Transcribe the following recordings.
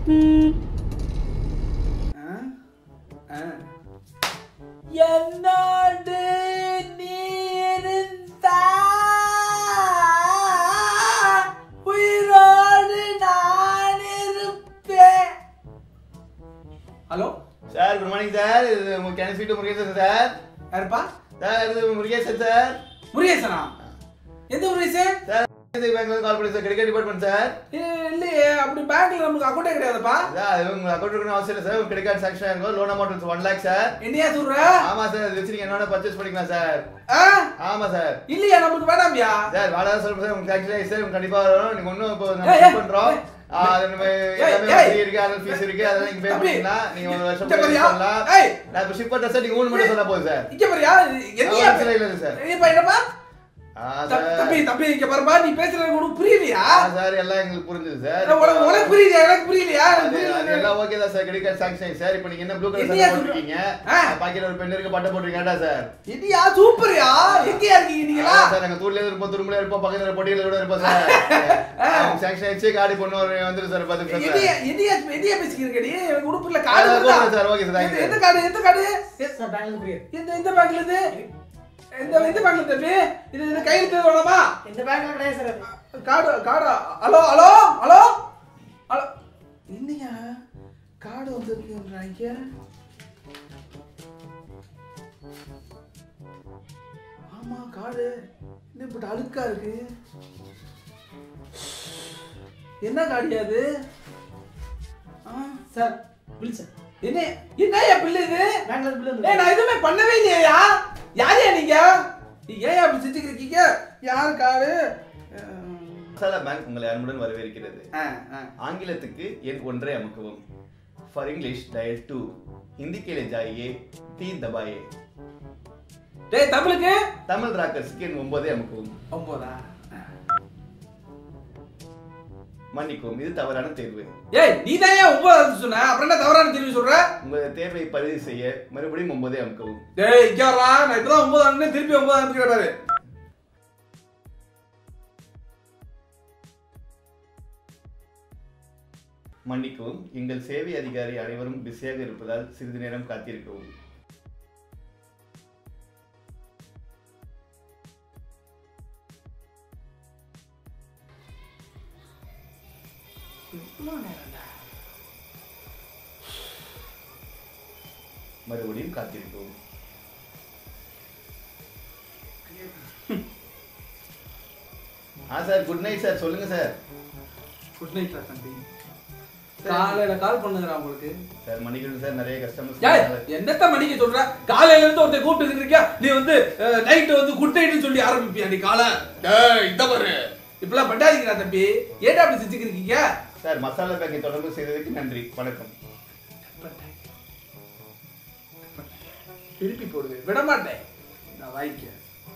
என்னோடு நீ இருந்தா உயிரோடு நான் இருப்பேன் hello sir good morning sir இது கேன் ஸ்வீட் முருகேசன் சார் யாருப்பா சார் இது முருகேசன் சார் முருகேசனா எந்த முருகேசன் சார் பேங்க்ல கால் பண்ணி சார் கிரெடிட் டிபார்ட்மெண்ட் சார் ஏ- இல்லையே அப்படி பேங்க்ல நமக்கு அக்கௌண்டே கிடையாதுப்பா சார் அது உங்க அக்கௌண்ட் இருக்கணும் அவசியம் இல்லை சார் உங்க கிரெடிட் கார்டு சாங்ஷன் ஆகும் loan amount one lakh sir என்னையா சொல்ற ஆமா சார் அது வச்சு நீங்க என்னோட பர்ச்சேஸ் பண்ணிக்கலாம் சார் ஆ? ஆமா சார் இல்லையா நமக்கு வேணாம்யா சார் வாடகை சொல்றேன் சார் உங்களுக்கு ஆக்சுவலி சார் உங்களுக்கு கண்டிப்பா வரும் நீங்க ஒன்றும் இப்போ ஏய், நம்ம ஏய், check பண்றோம் ஏய், ஆ, அது நம்ம ஏய், எல்லாமே ஏய். fee இருக்கு அதெல்லாம் ஃபீஸ் இருக்கு அதெல்லாம் நீங்க பே தம்பி, பண்ணிக்கலாம் நீங்க ஒரு வருஷம் இங்க pay பாரியா? பண்ணலாம் ஏய். நான் இப்போ ஷிப் பண்றேன் சார் நீங்க மூணு மட்டும் சொன்னா போதும் சார் இங்க பாரியா என்னையா ஆ, சரி, இல்லை, இல்லை, சார். ஏப்பா என்னப்பா ஆ தம்பி சார் தம்பி, தம்பி இங்க பாருப்பா நீ பேசுறது உனக்கு புரியலையா ஆ, சார் எல்லாம் எங்களுக்கு புரிஞ்சுது சார் உனக்கு உனக்கு புரியுதா எனக்கு புரியலையா எனக்கு அது- அது புரியல. எல்லாம் ஓகே தான் sir credit card sanction sir இப்போ நீங்க என்ன ப்ளூ கலர் என்னையா சட்டை சொல்ற? போட்டிருக்கீங்க ஆ. பாக்கெட்ல ஒரு பெண் இருக்கு பட்டை போட்டிருக்கீங்க சார் என்னையா சூப்பர்யா எங்கயா இருக்கீங்க நீங்களா ஆ, சார் நாங்க தூர்ல இருப்போம் துரும்புல இருப்போம் பக்கத்துல பொட்டியில கூட இருப்போம் சார் அவங்க சாங்ஷன் ஆயிடுச்சு காடி பொண்ணு ஒரு வந்துரு சார் பத்து நிமிஷம் என்னையா என்னையா என்னையா பேசிக்கிறீங்க நீ எனக்கு உடுப்புல கார்டு ஆ, இருக்குதா? கூப்பிடுறேன் சார், ஓகே சார், தேங்க்யூ. எந்த- எந்த கார்டு எந்த கார்டு சார் பேங்க்ல புரியுது எந்த எந்த பேங்க்ல இருந்து எந்த எந்த பேங்க்ல தம்பி இது இது கையெழுத்து வேணாமா இந்த பேங்க்ல கிடையாது சார் அது. Card card hello hello hello hello என்னையா கார்டு வந்துருக்குன்றாங்க ஆமா கார்டு என்ன இப்படி அழுக்கா இருக்கு என்ன கார்டியா அது ஆ, சார் பில் சார் என்ன என்னய்யா பில்லு இது பேங்க்ல பில் ஏய் வந்து நான் எதுவுமே பண்ணவே இல்லையா யாரையா நீங்க ஏன் அப்படி செஞ்சுக்கிட்டு இருக்கீங்க யாரு காரு மசாலா பேங்க் உங்களை அன்புடன் வரவேற்கிறது ஆ, ஆ. ஆங்கிலத்துக்கு எண் ஒன்றை அமுக்கவும் ஃபார் இங்கிலீஷ் டயல் டூ ஹிந்திக்கு ले जाइए तीन दबाए டேய் தமிழுக்கு தமிழ் ராக்கர்ஸ்க்கு எண் ஒன்பதை அமுக்கவும் ஒன்பதா மன்னிக்கவும் இது தவறான தேர்வு ஏய் நீ தான் ஏன் ஒன்பதாவது சொன்ன அப்புறம் என்ன தவறான தெரிவி சொல்ற உங்கள் தேர்வை பதிவு செய்ய மறுபடியும் ஒன்பதை அமுக்கவும் டேய் இங்க வரா நான் இப்பதான் ஒன்பதாம் திருப்பி ஒன்பதாம் அனுப்பிக்கிற பாரு மன்னிக்கவும் எங்கள் சேவை அதிகாரி அனைவரும் பிஸியாக இருப்பதால் சிறிது நேரம் காத்திருக்கவும் மறுபடியும் காத்திருக்கவும் ஆ சார் குட் நைட் சார் சொல்லுங்க சார் குட் நைட் தம்பி காலையில கால் பண்ணுங்கடா உங்களுக்கு சார் மன்னிக்கணும் சார் நிறைய ஏய் கஸ்டமர்ஸ் என்னத்த மணிக்கு சொல்ற காலையில இருந்து ஒருத்தர் கூப்பிட்டு இருக்கியா நீ வந்து நைட் வந்து குட் நைட்னு சொல்லி ஆரம்பிப்பியா நீ காலை டேய் இந்த பாரு இப்பெல்லாம் பண்ணாதீங்கடா தம்பி ஏன்டா அப்படி செஞ்சுக்கிட்டு இருக்கீங்க சார் மசாலா பேக்கை தொடர்பு செய்ததுக்கு நன்றி வணக்கம் திருப்பி போடுவேன் விட மாட்டேன் நான் வாங்கிக்க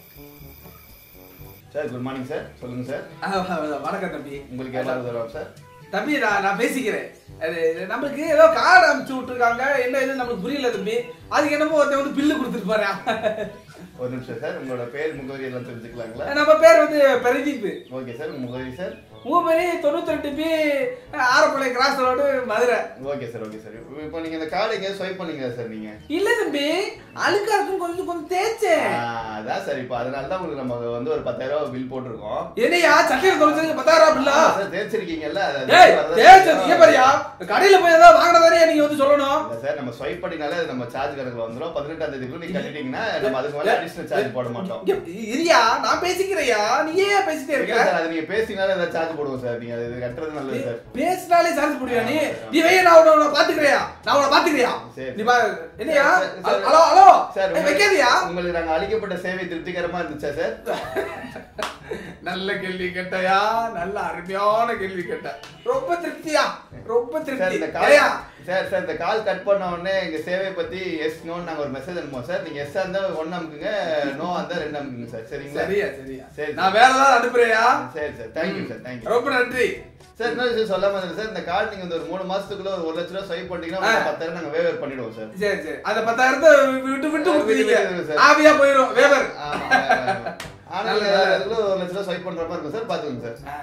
சார் குட் மார்னிங் சார் சொல்லுங்க சார் ஆ, வணக்கம் தம்பி உங்களுக்கு எவ்வளவு தருவோம் சார் தம்பி நான் நான் பேசிக்கிறேன் அது நம்மளுக்கு ஏதோ கார்டு அனுப்பிச்சு விட்டுருக்காங்க என்ன இது நம்மளுக்கு புரியல தம்பி அதுக்கு என்னமோ ஒருத்தன் வந்து பில்லு கொடுத்துட்டு போறேன் ஒரு நிமிஷம் சார் உங்களோட பேர் முகவரி எல்லாம் தெரிஞ்சுக்கலாங்களா நம்ம பேர் வந்து பிரதீப் ஓகே சார் உங்க முகவரி சார் உங்க பேர் தொண்ணூத்தி ரெண்டு B Arappalayam cross road Madurai okay sir okay sir இப்போ நீங்க இந்த கார்டு எங்கேயா ஸ்வைப் பண்ணீங்களா சார் நீங்க இல்ல தம்பி அழுக்கா இருக்கும் கொஞ்சம் கொஞ்சம் தேய்ச்சேன் ஆ, அதான் சார் இப்போ அதனால தான் உங்களுக்கு நம்ம வந்து ஒரு பத்தாயிரம் ரூபாய் பில் போட்டிருக்கோம் என்னையா சட்டையில தொலைச்சதுக்கு பத்தாயிரம் ரூபாய் பில்லா ஆ, சார் தேய்ச்சிருக்கீங்கல்ல அது- ஏய் அது- தேய்ச்சது இங்க பாரியா கடையில போய் ஏதாவது வாங்கினதானே நீங்க வந்து சொல்லணும் இல்ல சார் நம்ம ஸ்வைப் பண்ணினாலே அது நம்ம சார்ஜ் கணக்குல வந்துரும் பதினெட்டாம் தேதிக்குள்ள நீங்க கட்டிட்டீங்கன்னா நம்ம அதுக்கு மேல அடிஷனல் சார்ஜ் போட மாட்டோம் இங்க இரியா நான் பேசிக்கிறையா நீ ஏன் பேசிட்டே இல்ல இருக்க சார் அது நீங்க பேசினாலே ஏதாவது சார்ஜ் போடுவோம் சார் நீங்க அது கட்டுறது நல்லது சார் பேசினாலே சார்ஜ் போடுவியா நீ நீ வைய நான் உன்னை உன்னை பாத்துக்கிறியா நான் உன்னை பாத்துக்கிறியா சரி. நீ பா என்னையா sir, sir, hello hello sir ஏய், உங்களுக்கு- வைக்காதியா உங்களுக்கு நாங்க அளிக்கப்பட்ட சேவை திருப்திகரமா இருந்துச்சா சார் நல்ல கேள்வி கேட்டயா நல்ல அருமையான கேள்வி கேட்ட ரொம்ப திருப்தியா ரொம்ப சார் திருப்தி இந்த கால் ஏய்யா, சார் சார் இந்த கால் கட் பண்ண உடனே எங்க சேவை பத்தி எஸ் நோ நாங்க ஒரு மெசேஜ் அனுப்புவோம் சார் நீங்க எஸ் இருந்தா ஒன்னு அமுக்குங்க நோ இருந்தா ரெண்டு அமுக்குங்க சார் சரிங்களா சரியா சரியா சரி. நான் வேற ஏதாவது அனுப்புறியா சரி சார் தேங்க்யூ சார் தேங்க்யூ ரொம்ப நன்றி சார் இன்னொரு விஷயம் சொல்லாம இருந்தது சார் இந்த கார்டு நீங்க இந்த ஒரு மூணு மாசத்துக்குள்ள ஒரு ஒரு லட்ச ரூபா ஸ்வைப் பண்ணீங்கன்னா ஆ. உங்களுக்கு பத்தாயிரம் நாங்க வேவர் பண்ணிடுவோம் சார் சரி சரி அந்த பத்தாயிரத்தை விட்டு விட்டு ஆ, விட்டு கொடுத்துருவீங்க விட்டு சார். ஆவியா போயிரும் வேவர் ஆமா, ஆமா, ஆமா. ஆனா நல்லது, நீங்க நல்லது. அதுக்குள்ள ஒரு லட்ச ரூபா ஸ்வைப் பண்ற மாதிரி இருக்கும் சார் பாத்துக்கோங்க சார்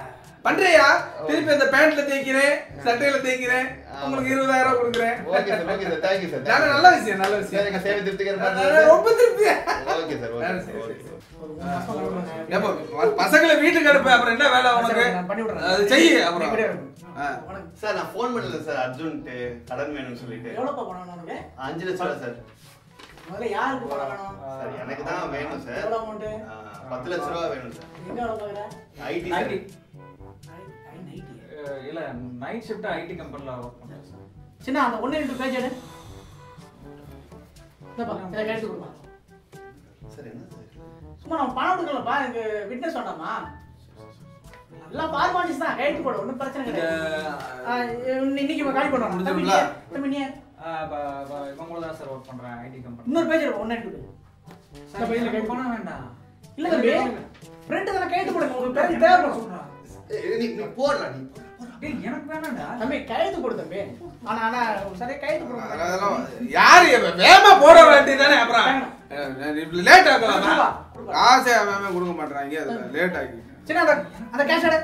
பண்றியா திருப்பி அந்த பேண்ட்ல தேய்க்கிறேன் சட்டையில தேய்க்கிறேன் உங்களுக்கு இருபதாயிரம் ரூபாய் கொடுக்குறேன் okay sir okay sir thank you sir நல்ல நல்ல விஷயம் நல்ல சார் எங்க விஷயம் சேவை திருப்திகரமா அஹ் இருந்தது ரொம்ப திருப்தியா okay sir okay sir okay sir ஒரு மூணு மாசம் விடுங்க. ஏப்பா, ப- பசங்களை வீட்டுக்கு அனுப்பு அப்புறம் என்ன வேலை உனக்கு சரி, நான் பண்ணி விடுறேன். அது செய் அப்புறம் இப்படியே இருக்கும். ஆ. உனக்கு சார் நான் ஃபோன் பண்ணல சார் அர்ஜுன்ட்டு கடன் வேணும்னு சொல்லிட்டு எவ்வளவுப்பா பணம் வேணும் உனக்கு? அஞ்சு லட்சம் ரூபா சார் முதல்ல யாருக்கு பணம் வேணும்? சார் எனக்கு தான் வேணும் சார் எவ்வளவு amount? ஆ, பத்து லட்ச ரூபா வேணும் சார் எங்க வேலை பார்க்கற? IT IT. ஐ- ஐ night. அஹ் இல்ல நைட் ஷிஃப்ட் ஐடி கம்பெனில ஒர்க் பண்றேன் சார் சின்ன அந்த ஒண்ணு ரெண்டு பேஜ் எடு இந்தப்பா, இதை கையெழுத்து கொடுப்பா. சார் என்ன சார் சும்மா நம்ம பணம் கொடுக்கலப்பா எனக்கு விட்னஸ் வேண்டாமா எல்லாம் ஃபார்மாலிட்டிஸ் தான் கையெழுத்து போடு ஒன்றும் பிரச்சனை கிடையாது ஆ, இன்னைக்கு இவன் காலி பண்ணுவான் தம்பி நீ யார்? தம்பி நீ யார்? அஹ் ப- ப- இவங்க கூட தான் சார் ஒர்க் பண்றேன் ஐடி கம்பெனி இன்னொரு பேஜ் எடுப்பா ஒன்னு எடுத்து சார் எனக்கு பணம் வேண்டாம் இல்ல தம்பி ஃப்ரெண்டு தானே கையெழுத்து போடுங்க உங்களுக்கு பேருக்கு தேவைப்படும் ஏய், நீ நீ போடுறா நீ டேய் எனக்கு வேணாம்டா தம்பி கையெழுத்து போடு தம்பி ஆனா ஆனா சரியா கையெழுத்து போட மாட்டேன். அதெல்லாம் யாரு இவன்? வேகமா போட வேண்டியதானே அப்புறம் லேட் ஆகலாமா கொடுப்பா, கொடுப்பா. காசே அவன் கொடுக்க மாட்டாங்க அதுல லேட் ஆகி சின்ன அந்த அந்த கேஷ் எடு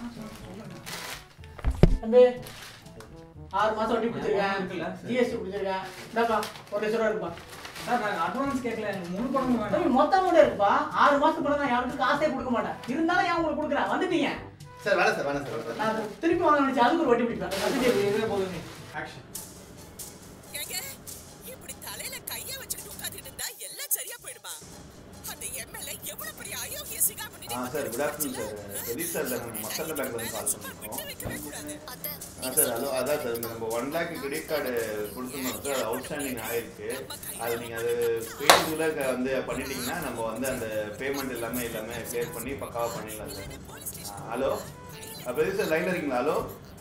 தம்பி ஆறு மாசம் வட்டி பிடிச்சிருக்கேன் இருக்குல்ல? ஜிஎஸ்டி பிடிச்சிருக்கேன் இந்தாப்பா ஒரு லட்ச ரூபா இருக்குப்பா சார் நான் அட்வான்ஸ் கேட்கல எனக்கு முழு பணமும் தம்பி வேண்டாம் மொத்த அமௌண்ட் இருக்குப்பா ஆறு மாசத்துக்கு பிறகு நான் யாருக்கும் காசே கொடுக்க மாட்டேன் இருந்தாலும் ஏன் உங்களுக்கு கொடுக்குறேன் வந்துட்டீங்க சார் வேணாம் சார் வேணாம் சார் வேணாம் சார். நான் அதை திருப்பி வாங்க நினைச்சு அதுக்கு ஒரு வட்டி பிடிப்பேன் வட்டி இதே போதும் ஆக்ஷன் ஏங்க, இப்படி தலையில கைய வச்சுக்கிட்டு உட்கார்ந்துட்டு இருந்தா எல்லாம் சரியா போயிடுமா அந்த எம்எல்ஏ எவ்வளவு பெரிய அயோக்கிய சிகா பண்ணிட்டு ஆ sir good afternoon sir Pradeep sir sir நம்ம மக்கள் பேங்க்ல இருந்து கால் பண்ணிருக்கோம் வைக்கவே கூடாது ஆ சார் ஹலோ அதான் சார் நம்ம ஒன் லேக் கிரெடிட் கார்டு கொடுத்துருந்தோம் சார் அது அவுட்ஸ்டாண்டிங் ஆயிருக்கு அது நீங்கள் அது ஃபேஸ்புக்கில் வந்து பண்ணிட்டீங்கன்னா நம்ம வந்து அந்த பேமெண்ட் எல்லாமே எல்லாமே கிளியர் பண்ணி பக்காவாக பண்ணிடலாம் சார் ஹலோ பிரதீப் சார் லைனில் இருக்கீங்களா ஹலோ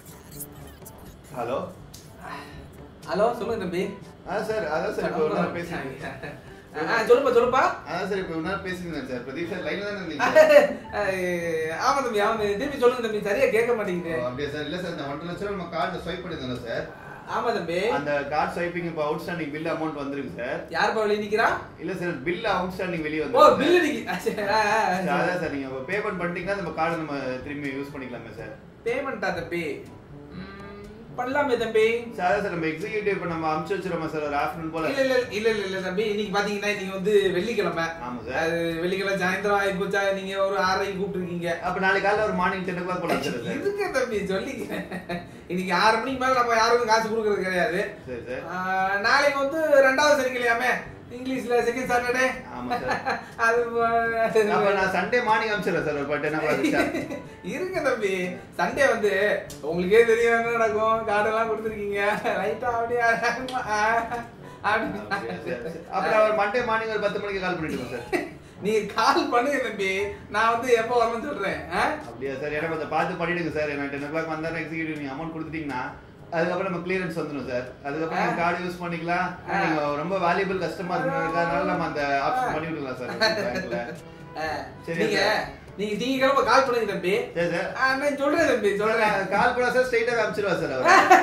ஹலோ ஹலோ சொல்லுங்க தம்பி ஆ சார் அதான் சார் இப்போ ஒரு நாள் பேசுறீங்க ஆ, சொல்லுப்பா சொல்லுப்பா அதான் சார் இப்போ ஒரு நாள் பேசியிருந்தேன் சார் பிரதீப் சார் லைனில் தானே இருந்தீங்க அஹ், ஆமா தம்பி ஆமா தம்பி. திருப்பி சொல்லுங்க தம்பி சரியா கேட்க மாட்டேங்குது ஓ, அப்படியா சார் இல்லை சார் இந்த ஒன்றரை லட்சம் ரூபா நம்ம கார்டில் ஸ்வைப் பண்ணியிருந்தோம் சார் ஆமா தம்பி அந்த கார்டு ஸ்வைப்பிங் இப்போ அவுட்ஸ்டாண்டிங் பில் அமௌண்ட் வந்திருக்கு சார் யார் வெளியே நிக்கிறா இல்ல சார் பில் அவுட்ஸ்டாண்டிங் வெளியே ஓ வந்து பில் அடிக்கு ஆ, சரி. ஆ, ஆ, ஆ, சரி. அதான் சார் நீங்க பேமெண்ட் பண்ணிட்டீங்கன்னா நம்ம கார்டு நம்ம திரும்பி யூஸ் பண்ணிக்கலாமே சார் பேமெண்டா தம்பி ம், பண்ணலாமே தம்பி சார் அதான் சார் நம்ம எக்ஸிக்யூட்டிவ் இப்போ நம்ம அமுச்சு வச்சிருக்கோம் சார் ஒரு ஆஃப்டர்நூன் போல இல்ல இல்ல இல்ல இல்ல இல்ல தம்பி இன்னைக்கு பாத்தீங்கன்னா இன்னைக்கு வந்து வெள்ளிக்கிழமை ஆமா சார் அது வெள்ளிக்கிழமை சாயந்தரம் ஆகி போச்சா நீங்க ஒரு ஆறரைக்கு கூப்பிட்டுருக்கீங்க அப்ப நாளைக்கு காலையில ஒரு மார்னிங் டென் ஓ கிளாக் போலாம் சார் சார் இருக்க தம்பி சொல்லிக்க இன்னைக்கு ஆறு மணிக்கு மேல நம்ம யாருக்கும் காசு கொடுக்கறது கிடையாது சரி சார் ஆ, நாளைக்கு வந்து ரெண்டாவது சனிக்கிழமையாமே இங்கிலீஷ்ல செகண்ட் சாட்டர்டே ஆமா சார் அது அப்ப நான் சண்டே மார்னிங் அனுப்பிச்சிடுறேன் சார் ஒரு டென் ஓ கிளாக் சார் இருங்க தம்பி சண்டே வந்து உங்களுக்கே தெரியும் என்ன நடக்கும் கார்டு எல்லாம் கொடுத்துருக்கீங்க லைட்டா அப்படியே ஆ, அப்படி அப்புறம் ஒரு மண்டே மார்னிங் ஒரு பத்து மணிக்கு கால் பண்ணிட்டு சார் நீங்க கால் பண்ணுங்க தம்பி நான் வந்து எப்போ வரணும்னு சொல்றேன் ஆ? அப்படியா சார் எனக்கு கொஞ்சம் பார்த்து பண்ணிடுங்க சார் எனக்கு டென் ஓ கிளாக் வந்தாலும் எக்ஸிக்யூட்டிவ் நீங்க அமௌண்ட் கொடுத்துட்டீங்கன்னா அதுக்கப்புறம் நம்ம கிளியரன்ஸ் வந்துடும் சார் அதுக்கப்புறம் நீங்க கார்டு யூஸ் பண்ணிக்கலாம் ஆ. நீங்க ரொம்ப வேல்யூபிள் கஸ்டமர் இருக்கிறதுனால நம்ம அந்த ஆப்ஷன் பண்ணி விடலாம் சார் பேங்க்ல ஆ, சரி, நீங்க சார். நீங்க திங்கக்கிழமை கால் பண்ணுங்க தம்பி சரி சார் ஆ, நான் சொல்றேன் தம்பி சொல்றேன் கால் பண்ணா சார் ஸ்ட்ரைட்டாக அனுப்பிச்சிடுவா சார்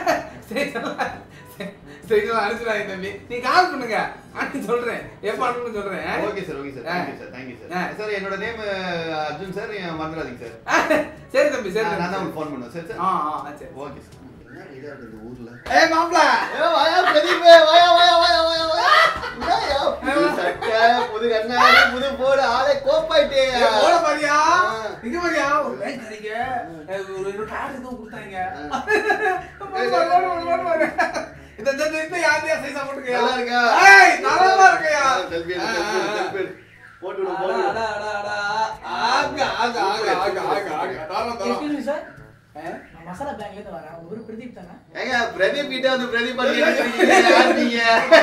அவர் ஸ்ட்ரைட்டா அனுப்பிச்சுடாங்க தம்பி நீ கால் பண்ணுங்க அனுப்பி சொல்றேன் எப்ப அனுப்புன்னு சொல்றேன் ஆ? ஓகே சார் ஓகே சார் ஆ. தேங்க்யூ சார் தேங்க்யூ ஆ. சார் சார் என்னோட நேம் அர்ஜுன் சார் நீங்க மறந்துடாதீங்க சார் சரி தம்பி சரி நான் தான் தம்பி. உங்களுக்கு ஃபோன் பண்ணுவேன் சரி சார் ஆ ஆ சரி ஓகே சார் என்ன இதா இருக்குது ஊர்ல ஏய் மாப்ள வாயா பிரதீப் வாயா வாயா வாயா வாயா வாயா என்னய்யா, புது சட்டை புது கண்ணாடி புது போடு ஆளே கோப்பாயிட்டே ஏய், போட பாரியா ஆ. இங்க பாரியா ஒரு லைட் தரீங்க ஏய், ஒரு ரெண்டு கார் எதுவும் கொடுத்தாங்க ஆ. போடு, போடு, போடு, போடு, போடு. இந்த இந்த இந்த- இந்த யார் யார் சைஸா போட்டுக்கயா நல்லா இருக்கா ஏய் நல்லா இருக்கையா செல்ஃபி ஆ, ஆ, ஆ. செல்ஃபி போட்டு விடு அடா, போட்டு விடு அடா, அடா, அடா. ஆக, ஆக, ஆக, ஆக, ஆக, ஆக. தரோம், தரோம். எக்ஸ்கியூஸ் மீ சார் ஆ? நான் மசாலா பேங்க்ல இருந்து வரேன் உங்க பேரு பிரதீப் தானே ஏங்க பிரதீப் கிட்ட வந்து பிரதீப் பண்ணி யார் நீங்க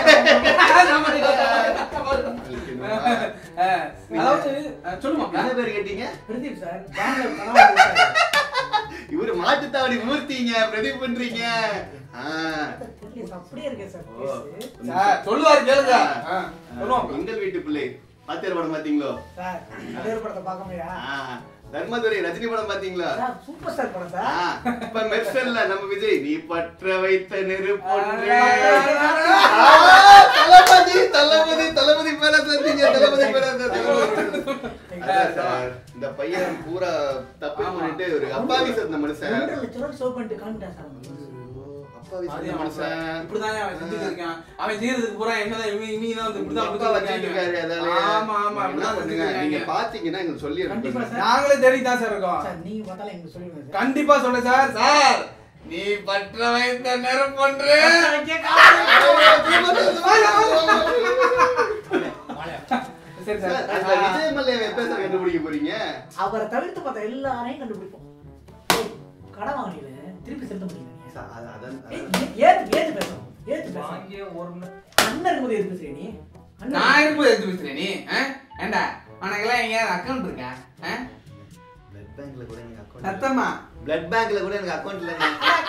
ஆ, அதாவது ஆ, சொல்லுமா என்ன பேர் கேட்டீங்க பிரதீப் சார் பேங்க்ல கனவா கொடுத்தாரு. இவரு மாட்டுத்தாவடி மூர்த்திங்க பிரதீப் பண்றீங்க ஆ. புரியல, அப்படியே இருக்கே சார் ஓ. பேசு. சார், சொல்லுவாரு கேளுங்க ஆ, சொல்லுவாங்க எங்கள் வீட்டு பிள்ளை பாத்தியார் படம் பாத்தீங்களோ சார் அதே ஒரு படத்தை பார்க்க முடியா ஆ. தர்மதுரை ரஜினி படம் பாத்தீங்களா சார் சூப்பர் ஸ்டார் படம் ஆ, சார் இப்ப மெர்சல்ல நம்ம விஜய் நீ பற்ற வைத்த நெருப்பொன்றே ஆ. ஆ, தளபதி தளபதி தளபதி பேர தந்தீங்க தளபதி பேர தந்தீங்க அதான் சார் இந்த பையன் பூரா தப்பு ஆமா. பண்ணிட்டு ஒரு அப்பாவி சார் இந்த மனுஷன் ரெண்டரை லட்ச ரூபா சேவ் பண்ணிட்டு காமிட்டா சார் அவனுக்கு. அப்பாவி சார் அதே இந்த மனுஷன் மனுஷன் இப்படிதான் அவன் செஞ்சுட்டு இருக்கான் அவன் செய்யறதுக்கு பூரா என்னதான் இவங்க இவங்க தான் வந்து இப்படிதான் அப்பா வச்சிட்டு அப்படிதான் இருக்காரு அதால ஆமா ஆமா என்ன அப்படிதான் பண்ணுங்க செஞ்சுட்டு நீங்க இருக்காங்க. பாத்தீங்கன்னா எங்களுக்கு சொல்லி கண்டிப்பா அனுப்புங்க. சார். நாங்களே தேடி தான் சார் இருக்கோம் சார் நீங்க பார்த்தாலும் எங்களுக்கு சொல்லிடுங்க சார் கண்டிப்பா சொல்றேன் சார் சார் நீ பற்ற வைத்த நேரம் பண்ற சரி சார், சார் அந்த விஜய் மல்லையாவை எப்ப சார் கண்டுபிடிக்க போறீங்க அவரை தவிர்த்து பார்த்த எல்லாரையும் கண்டுபிடிப்போம் ஏய், கடன் வாங்கினீங்க திருப்பி செலுத்த முடியல சார், அது- அதான்- ஏய், அதான். ஏ- ஏத்து ஏத்து பேசணும் ஏத்து பேசணும் வாங்கிய ஒரு மணி அண்ணன் இருக்கும்போது ஏத்து பேசுறீ நீ அண்ணன் நான் இருக்கும்போது எடுத்து பேசுறேன் நீ ஆ? ஏண்டா உனக்கெல்லாம் எங்கேயாவது அக்கௌண்ட் இருக்கா ஆ? Blood bankல கூட எனக்கு account இல்ல. சத்தமா Blood bankல கூட எனக்கு account இல்லைங்க.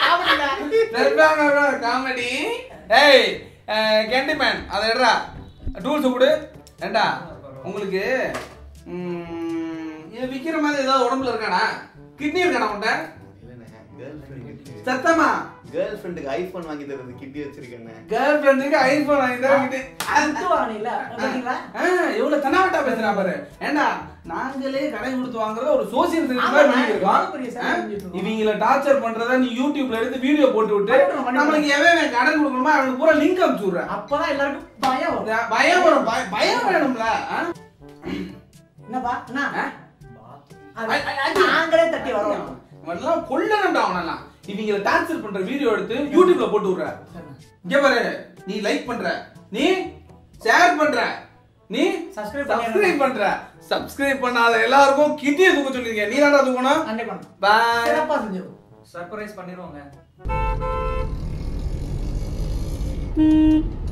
காமெடி ஏய் கேண்டிமேன் அதை எடுறா டூல்ஸ் கொடு ஏண்டா உங்களுக்கு ம், இது விக்கிற மாதிரி ஏதாவது உடம்புல இருக்காடா கிட்னி இருக்காடா உன்ட்ட இல்லைண்ணே, girlfriend க்கு- சத்தமா girlfriend-க்கு iPhone வாங்கி தர்றது கிட்டி வச்சிருக்கேண்ணே. கேர்ள் ஃப்ரெண்டுக்கு ஐபோன் வாங்கி தர கிட்டு அது வாங்கினீங்களா பாத்தீங்களா எவ்வளவு தனாவட்டா பேசுறா பாரு ஏண்டா நாங்களே கடை கொடுத்து வாங்குறத ஒரு சோசியல் சர்வீஸ் ஆமா, மாதிரி பண்ணிருக்கோம் எவ்வளவு பெரிய சேவை செஞ்சுட்டு இருக்கோம். இவங்கள டார்ச்சர் பண்றத நீ யூடியூப்ல எடுத்து வீடியோ போட்டு விட்டு பண்ணிவிடுறோம், பண்ணிவிடுறோம். நம்மளுக்கு எவன் கடன் கொடுக்கணுமோ அவனுக்கு பூரா லிங்க் அனுப்பிச்சு விடுறேன் அப்பதான் எல்லாருக்கும் பயம் வரும் பயம் வரும் பய- பயம் வேணும்ல ஆ? என்னப்பா அண்ணா ஆ? அது ஐ- ஐ- ஐ- நாங்களே தட்டி வரோம் இவனெல்லாம் கொல்லணும்டா அவனெல்லாம் இவங்கள டார்ச்சர் பண்ற வீடியோ எடுத்து யூடியூப்ல போட்டு விடுற சரிண்ணா. இங்க பாரு நீ லைக் பண்ற நீ ஷேர் பண்ற நீ Subscribe பண்ணி சப்ஸ்கிரைப் பண்ற சப்ஸ்கிரைப் பண்ணாத எல்லாருக்கும் கிட்டிய தூக்க சொல்லிருக்கேன் நீ தான்டா தூக்கணும் கண்டிப்பா பாய் சிறப்பா செஞ்சிருவோம் சர்ப்ரைஸ் பண்ணிடுவோங்க Mm.